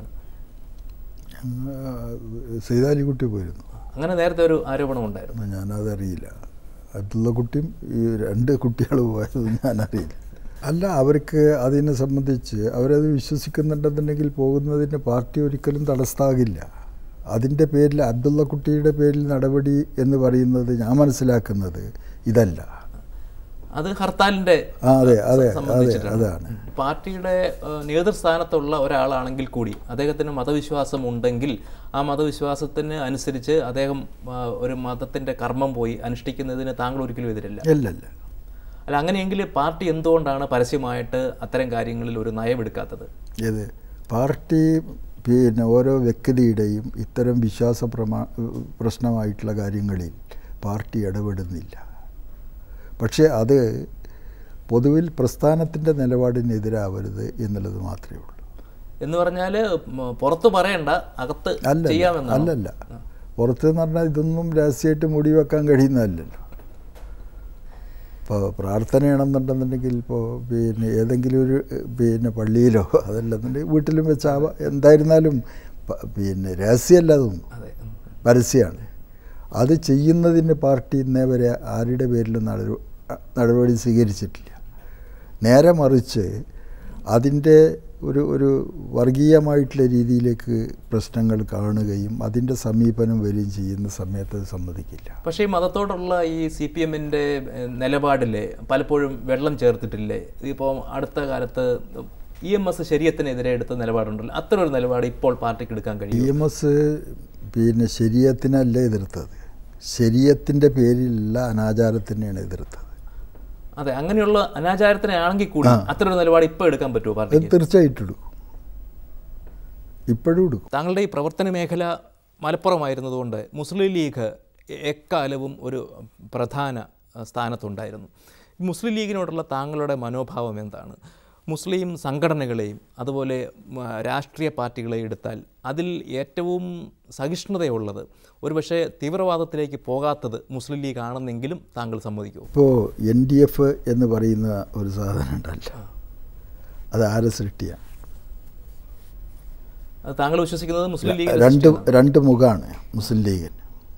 സൈതാലിക്കുട്ടി പോയിരുന്നു അങ്ങനെ നേരത്തെ ഒരു ആരോപണം ഉണ്ടായിരുന്നു ഞാനതറിയില്ല അബ്ദുള്ള കുട്ടിയും ഈ രണ്ട് കുട്ടികൾ പോയത് ഞാനറിയില്ല അല്ല അവർക്ക് അതിനെ സംബന്ധിച്ച് അവരത് വിശ്വസിക്കുന്നുണ്ടെന്നുണ്ടെങ്കിൽ പോകുന്നതിന് പാർട്ടി ഒരിക്കലും തടസ്സമാകില്ല അതിൻ്റെ പേരിൽ അബ്ദുള്ള കുട്ടിയുടെ പേരിൽ നടപടി എന്ന് പറയുന്നത് ഞാൻ മനസ്സിലാക്കുന്നത് ഇതല്ല അത് ഹർത്താലിന്റെ ആ അതെ അതെ അതെ സംബന്ധിച്ചിട്ടാണ് അതാണ് പാർട്ടിയുടെ ഏഹ്, നേതൃസ്ഥാനത്തുള്ള ഒരാളാണെങ്കിൽ കൂടി അദ്ദേഹത്തിന് മതവിശ്വാസം ഉണ്ടെങ്കിൽ ആ മതവിശ്വാസത്തിന് അനുസരിച്ച് അദ്ദേഹം ആ, ഒരു മതത്തിന്റെ കർമ്മം പോയി അനുഷ്ഠിക്കുന്നതിന് താങ്കൾ ഒരിക്കലും എതിരല്ല ഇല്ലല്ല അല്ല അങ്ങനെയെങ്കിൽ പാർട്ടി എന്തുകൊണ്ടാണ് പരസ്യമായിട്ട് അത്തരം കാര്യങ്ങളിൽ ഒരു നയമെടുക്കാത്തത് ഏത് പാർട്ടി പിന്നെ ഓരോ വ്യക്തിയുടെയും ഇത്തരം വിശ്വാസ പ്രമാ പ്രശ്നമായിട്ടുള്ള കാര്യങ്ങളിൽ പാർട്ടി ഇടപെടുന്നില്ല പക്ഷേ അത് പൊതുവിൽ പ്രസ്ഥാനത്തിൻ്റെ നിലപാടിനെതിരാവരുത് എന്നുള്ളത് മാത്രമേ ഉള്ളൂ എന്ന് പറഞ്ഞാൽ പുറത്ത് പറയണ്ട അകത്ത് അല്ല ചെയ്യാമെന്നാണ് അല്ലല്ല പുറത്ത് എന്ന് പറഞ്ഞാൽ ഇതൊന്നും രഹസ്യമായിട്ട് മൂടി വെക്കാൻ കഴിയുന്നതല്ലല്ലോ ഇപ്പോൾ പ്രാർത്ഥനയാണെന്നുണ്ടെന്നുണ്ടെങ്കിൽ ഇപ്പോൾ പിന്നെ ഏതെങ്കിലും ഒരു ഏഹ്, പിന്നെ പള്ളിയിലോ അതല്ലെന്നുണ്ടെങ്കിൽ വീട്ടിലും വെച്ചാവാം എന്തായിരുന്നാലും പ- പിന്നെ രഹസ്യമല്ല അതൊന്നും അതെ ഉം. പരസ്യമാണ് അത് ചെയ്യുന്നതിന് പാർട്ടി ഇന്നേ വരെ ആരുടെ പേരിലും നട നടപടി സ്വീകരിച്ചിട്ടില്ല നേരെ മറിച്ച് അതിൻ്റെ ഒരു ഒരു വർഗീയമായിട്ടുള്ള രീതിയിലേക്ക് പ്രശ്നങ്ങൾ കാണുകയും അതിൻ്റെ സമീപനം വരികയും ചെയ്യുന്ന സമയത്ത് അത് സമ്മതിക്കില്ല പക്ഷേ ഈ മതത്തോടുള്ള ഈ സി പി എമ്മിൻ്റെ നിലപാടില്ലേ പലപ്പോഴും വെള്ളം ചേർത്തിട്ടില്ലേ ഇപ്പോൾ അടുത്ത കാലത്ത് ഇ എം എസ് ശരീരത്തിനെതിരെ എടുത്ത നിലപാടുണ്ടല്ലോ അത്തരം ഒരു നിലപാട് ഇപ്പോൾ പാർട്ടിക്ക് എടുക്കാൻ ഇ കഴിയും എം എസ് പിന്നെ ശരീരത്തിനല്ല എതിർത്തത് ശരീരത്തിൻ്റെ പേരിലുള്ള അനാചാരത്തിനെയാണ് എതിർത്തത് അതെ അങ്ങനെയുള്ള അനാചാരത്തിനെ ആണെങ്കിൽ കൂടി അത്തരം ഒരു നിലപാട് ഇപ്പോൾ എടുക്കാൻ പറ്റുമോ അത് പാർട്ടിക്ക് തീർച്ചയായിട്ടും എടുക്കും ഇപ്പോഴും എടുക്കും താങ്കളുടെ ഈ പ്രവർത്തന മേഖല മലപ്പുറമായിരുന്നതുകൊണ്ട് മുസ്ലിം ലീഗ് എക്കാലവും ഒരു പ്രധാന അഹ്, സ്ഥാനത്തുണ്ടായിരുന്നു ഈ മുസ്ലിം ലീഗിനോടുള്ള താങ്കളുടെ മനോഭാവം എന്താണ് മുസ്ലിം സംഘടനകളെയും അതുപോലെ മ, രാഷ്ട്രീയ പാർട്ടികളെയും എടുത്താൽ അതിൽ ഏറ്റവും സഹിഷ്ണുതയുള്ളത് ഒരുപക്ഷെ തീവ്രവാദത്തിലേക്ക് പോകാത്തത് മുസ്ലിം ലീഗ് ആണെന്നെങ്കിലും താങ്കൾ സമ്മതിക്കുമോ ഇപ്പോൾ എൻ ഡി എഫ് എന്ന് പറയുന്ന ഒരു സാധനം ഉണ്ടല്ലോ അത് ആരെ സൃഷ്ടിയാണ് അത് താങ്കൾ വിശ്വസിക്കുന്നത് മുസ്ലിം ലീഗ് രണ്ട് രണ്ട് മുഖമാണ് മുസ്ലിം ലീഗിന്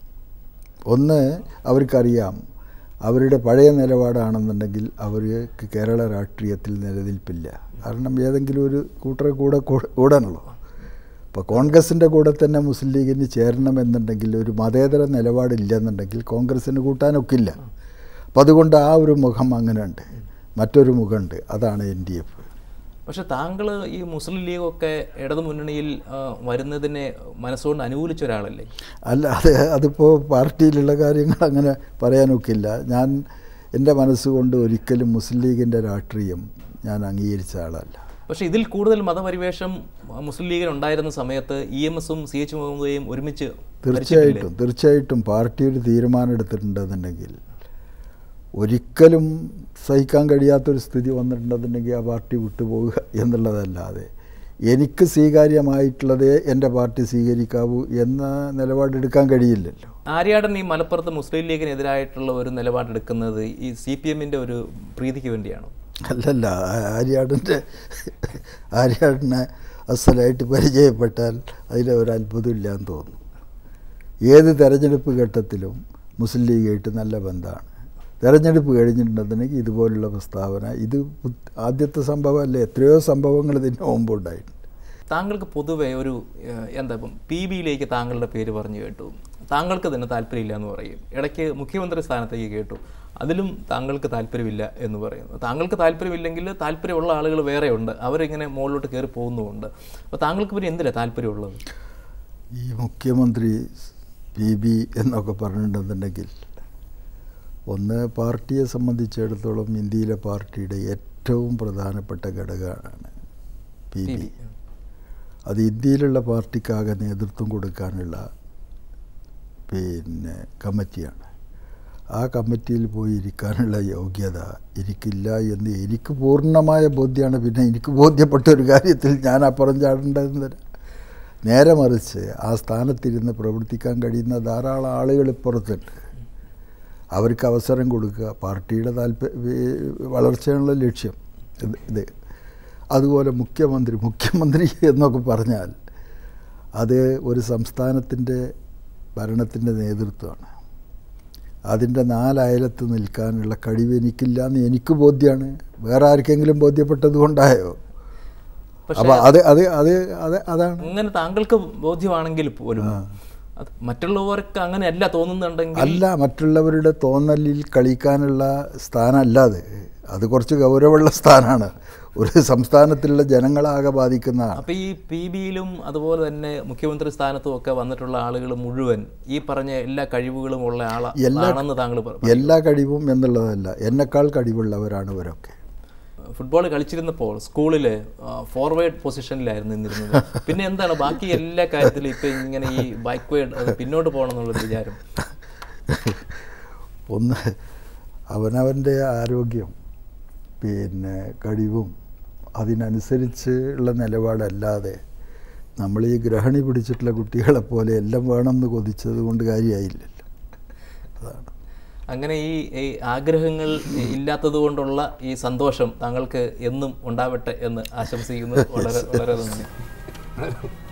ഒന്ന് അവർക്കറിയാം അവരുടെ പഴയ നിലപാടാണെന്നുണ്ടെങ്കിൽ അവർക്ക് കേരള രാഷ്ട്രീയത്തിൽ നിലനിൽപ്പില്ല കാരണം ഏതെങ്കിലും ഒരു കൂട്ടറെ കൂടെ കൂ- കൂടാനുള്ളൂ ഇപ്പോൾ കോൺഗ്രസിൻ്റെ കൂടെ തന്നെ മുസ്ലിം ലീഗിന് ചേരണമെന്നുണ്ടെങ്കിൽ ഒരു മതേതര നിലപാടില്ലെന്നുണ്ടെങ്കിൽ കോൺഗ്രസ്സിന് കൂട്ടാനൊക്കില്ല അപ്പോൾ അതുകൊണ്ട് ആ ഒരു മുഖം അങ്ങനെ ഉണ്ട് മറ്റൊരു മുഖമുണ്ട് അതാണ് എൻ ഡി എഫ് പക്ഷെ താങ്കൾ ഈ മുസ്ലിം ലീഗൊക്കെ ഇടതു മുന്നണിയിൽ ആ, വരുന്നതിനെ മനസ്സുകൊണ്ട് അനുകൂലിച്ച ഒരാളല്ലേ അല്ല അത് അതിപ്പോൾ പാർട്ടിയിലുള്ള കാര്യങ്ങൾ അങ്ങനെ പറയാനൊക്കില്ല ഞാൻ എൻ്റെ മനസ്സുകൊണ്ട് ഒരിക്കലും മുസ്ലിം ലീഗിൻ്റെ രാഷ്ട്രീയം ഞാൻ അംഗീകരിച്ച ആളല്ല പക്ഷേ ഇതിൽ കൂടുതൽ മതപരിവേഷം മുസ്ലിം ലീഗിന് ഉണ്ടായിരുന്ന സമയത്ത് ഇ എം എസും സി എച്ച് മുഹമ്മദയും ഒരുമിച്ച് തീർച്ചയായിട്ടും തീർച്ചയായിട്ടും പാർട്ടി ഒരു തീരുമാനം എടുത്തിട്ടുണ്ടെന്നുണ്ടെങ്കിൽ ഒരിക്കലും സഹിക്കാൻ കഴിയാത്തൊരു സ്ഥിതി വന്നിട്ടുണ്ടെന്നുണ്ടെങ്കിൽ ആ പാർട്ടി വിട്ടുപോവുക എന്നുള്ളതല്ലാതെ എനിക്ക് സ്വീകാര്യമായിട്ടുള്ളതേ എൻ്റെ പാർട്ടി സ്വീകരിക്കാവൂ എന്ന നിലപാടെടുക്കാൻ കഴിയില്ലല്ലോ ആര്യാടൻ ഈ മലപ്പുറത്ത് മുസ്ലിം ലീഗിനെതിരായിട്ടുള്ള ഒരു നിലപാടെടുക്കുന്നത് ഈ സി പി എമ്മിൻ്റെ ഒരു പ്രീതിക്ക് വേണ്ടിയാണോ അല്ലല്ല ആര്യാടിൻ്റെ ആര്യാടിനെ അസലായിട്ട് പരിചയപ്പെട്ടാൽ അതിൽ ഒരു അത്ഭുതമില്ല എന്ന് തോന്നുന്നു ഏത് തെരഞ്ഞെടുപ്പ് ഘട്ടത്തിലും മുസ്ലിം ലീഗായിട്ട് നല്ല ബന്ധമാണ് തെരഞ്ഞെടുപ്പ് കഴിഞ്ഞിട്ടുണ്ടെന്നുണ്ടെങ്കിൽ ഇതുപോലുള്ള പ്രസ്താവന ഇത് പു- ആദ്യത്തെ സംഭവമല്ല എത്രയോ സംഭവങ്ങൾ ഇതിന് മുമ്പുണ്ടായിട്ടുണ്ട് താങ്കൾക്ക് പൊതുവെ ഒരു ഏഹ്, എന്താ ഇപ്പം പി ബിയിലേക്ക് താങ്കളുടെ പേര് പറഞ്ഞു കേട്ടു താങ്കൾക്ക് തന്നെ താല്പര്യമില്ല എന്ന് പറയും ഇടയ്ക്ക് മുഖ്യമന്ത്രി സ്ഥാനത്തേക്ക് കേട്ടു അതിലും താങ്കൾക്ക് താല്പര്യമില്ല എന്ന് പറയുന്നു താങ്കൾക്ക് താല്പര്യമില്ലെങ്കിൽ താല്പര്യമുള്ള ആളുകൾ വേറെയുണ്ട് അവരിങ്ങനെ മുകളിലോട്ട് കയറി പോകുന്നുമുണ്ട് അപ്പോൾ താങ്കൾക്ക് പിന്നെ എന്തിനാണ് താല്പര്യമുള്ളത് ഈ മുഖ്യമന്ത്രി പി ബി എന്നൊക്കെ പറഞ്ഞിട്ടുണ്ടെന്നുണ്ടെങ്കിൽ ഒന്ന് പാർട്ടിയെ സംബന്ധിച്ചിടത്തോളം ഇന്ത്യയിലെ പാർട്ടിയുടെ ഏറ്റവും പ്രധാനപ്പെട്ട ഘടകമാണ് പി പി ബി ബി അത് ഇന്ത്യയിലുള്ള പാർട്ടിക്കാകെ നേതൃത്വം കൊടുക്കാനുള്ള പിന്നെ കമ്മിറ്റിയാണ് ആ കമ്മിറ്റിയിൽ പോയി ഇരിക്കാനുള്ള യോഗ്യത എനിക്കില്ല എന്ന് എനിക്ക് പൂർണ്ണമായ ബോധ്യമാണ് പിന്നെ എനിക്ക് ബോധ്യപ്പെട്ട ഒരു കാര്യത്തിൽ ഞാൻ അപ്പുറം ചാടേണ്ടതെന്ന് തരാം നേരെ മറിച്ച് ആ സ്ഥാനത്തിരുന്ന് പ്രവർത്തിക്കാൻ കഴിയുന്ന ധാരാളം ആളുകൾ ഇപ്പുറത്തുണ്ട് അവർക്ക് അവസരം കൊടുക്കുക പാർട്ടിയുടെ താല്പര്യ വളർച്ചയുള്ള ലക്ഷ്യം ഇത് ഇത് അതുപോലെ മുഖ്യമന്ത്രി മുഖ്യമന്ത്രി എന്നൊക്കെ പറഞ്ഞാൽ അത് ഒരു സംസ്ഥാനത്തിൻ്റെ ഭരണത്തിൻ്റെ നേതൃത്വമാണ് അതിൻ്റെ നാലയലത്ത് നിൽക്കാനുള്ള കഴിവ് എനിക്കില്ല എന്ന് എനിക്ക് ബോധ്യമാണ് വേറെ ആർക്കെങ്കിലും ബോധ്യപ്പെട്ടത് കൊണ്ടായോ പക്ഷേ അപ്പോൾ അത് അത് അത് അത് അതാണ് അങ്ങനെ താങ്കൾക്ക് ബോധ്യമാണെങ്കിൽ പോലും അത് മറ്റുള്ളവർക്ക് അങ്ങനെയല്ല തോന്നുന്നുണ്ടെങ്കിൽ അല്ല മറ്റുള്ളവരുടെ തോന്നലിൽ കളിക്കാനുള്ള സ്ഥാനമല്ല അത് അത് കുറച്ച് ഗൗരവമുള്ള സ്ഥാനമാണ് ഒരു സംസ്ഥാനത്തിലുള്ള ജനങ്ങളാകെ ബാധിക്കുന്നതാണ് അപ്പൊ ഈ പി ബിയിലും അതുപോലെ തന്നെ മുഖ്യമന്ത്രി സ്ഥാനത്തും ഒക്കെ വന്നിട്ടുള്ള ആളുകൾ മുഴുവൻ ഈ പറഞ്ഞ എല്ലാ കഴിവുകളും ഉള്ള ആളാ- എല്ലാ- ആണെന്ന് താങ്കൾ പറ- എല്ലാ കഴിവും എന്നുള്ളതല്ല എന്നെക്കാൾ കഴിവുള്ളവരാണ് ഇവരൊക്കെ ഫുട്ബോൾ കളിച്ചിരുന്നപ്പോൾ സ്കൂളിൽ ഫോർവേഡ് പൊസിഷനിലായിരുന്നു നിന്നിരുന്നത് പിന്നെ എന്താണ് ബാക്കി എല്ലാ കാര്യത്തിലും ഇപ്പം ഇങ്ങനെ ഈ ബാക്ക്വേഡ് അത് പിന്നോട്ട് പോകണം എന്നുള്ളൊരു വിചാരം ഒന്ന് അവനവൻ്റെ ആരോഗ്യം പിന്നെ കഴിവും അതിനനുസരിച്ച് ഉള്ള നിലപാടല്ലാതെ നമ്മൾ ഈ ഗ്രഹണി പിടിച്ചിട്ടുള്ള കുട്ടികളെ പോലെ എല്ലാം വേണമെന്ന് കൊതിച്ചത് കൊണ്ട് കാര്യമായില്ലല്ലോ അതാണ് അങ്ങനെ ഈ ഈ ആഗ്രഹങ്ങൾ ഇല്ലാത്തത് കൊണ്ടുള്ള ഈ സന്തോഷം താങ്കൾക്ക് എന്നും ഉണ്ടാവട്ടെ എന്ന് ആശംസിക്കുന്നത് വളരെ വളരെ നന്ദി